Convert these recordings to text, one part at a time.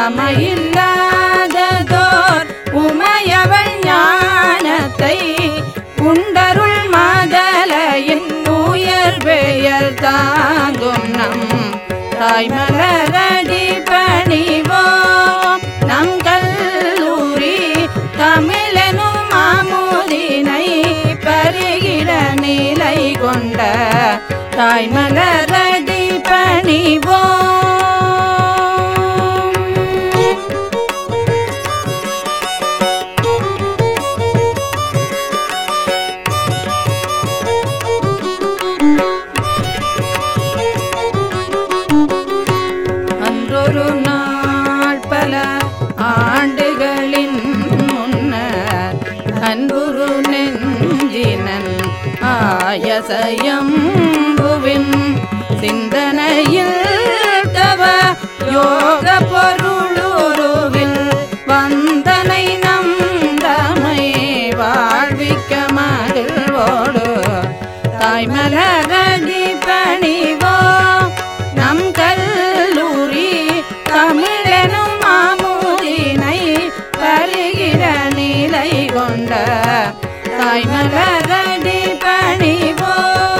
உவமையில்லாததோர் உமையவள் ஞானத்தை உண்டருள் மாதலையின் உயர் பெயர் தாங்கும் நம் தாய்மலரடி பணிவோம் நம் கல்லூரி தமிழனும் மாமுதினை பருகிற நிலை கொண்ட தாய்மலரடி பணிவோம் அன்றொரு நாள் பல ஆண்டுகளின் முன்னர் அன்புரு நெஞ்சினன் ஆயசயம்புவின் சிந்தனையில் தவ யோக பொருளுருவில் வந்தனை நந்தமை வாழ்விக்க மகிழ்வோடு தாய்மலரடி பணிவோம் நம் கல்லூரி தமிழனும் மாமூலினை பருகிற நிலை கொண்ட தாய்மலரடி பணிவோம்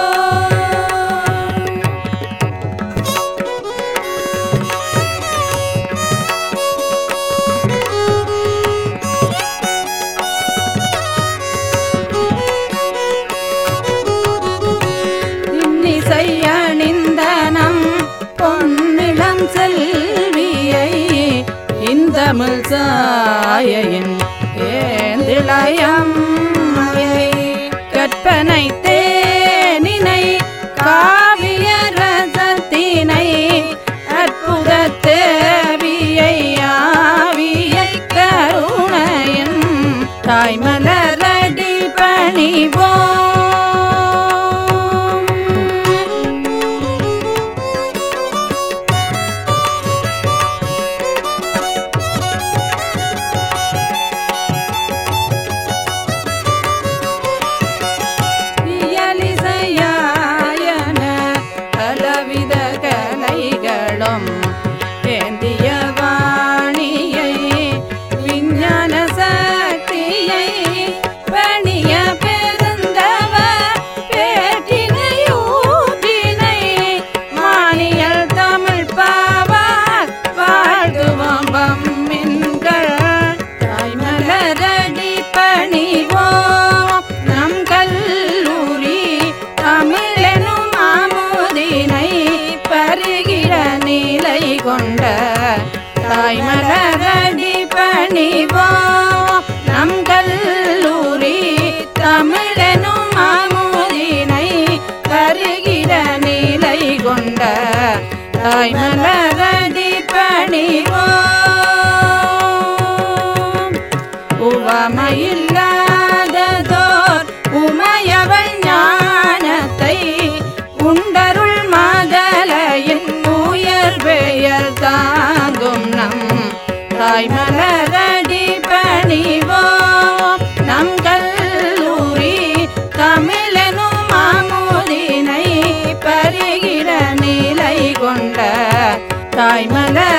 இன்னிசை அணிந்தனம் பொன்னிளம் செல்வியை இந்தமிழ் சாயையின் ஏந்திளையம்மையை கற்பனை தேனினை காவிய ரசத்தினை அற்புத தேவியை ஆவியை கருணையின் தாய்மலரடி பணிவோம் இயலிசையாயன பலவித கலைகளும் ஏந்திய வாணியை விஞ்ஞான சக்தியை பணிய பெருந்தவ பேற்றினை ஊற்றினை மானியல் தமிழ் பாவார் வாழ்த்துவோம் பம்மின்கள் தாய்மலரடி பணிவோம் நம் கல்லூரி தமிழெனும் ஆமுதினை பருகிற நிலை கொண்ட தாய்மலரடி பணிவோம் நம் கல்லூரி தமிழெனும் ஆமுதினை பருகிற நிலை கொண்ட தாய்மலரடி பணிவோம் உவமையில்லாததோர் உமையவள் ஞானத்தை உண்டருள் மாதலையின் உயர் பெயர் தாங்கும் நம் தாய்மலரடி பணிவோம் நம் கல்லூரி தமிழனும் மாமுதினை பருகிற நிலை கொண்ட தாய்மலர்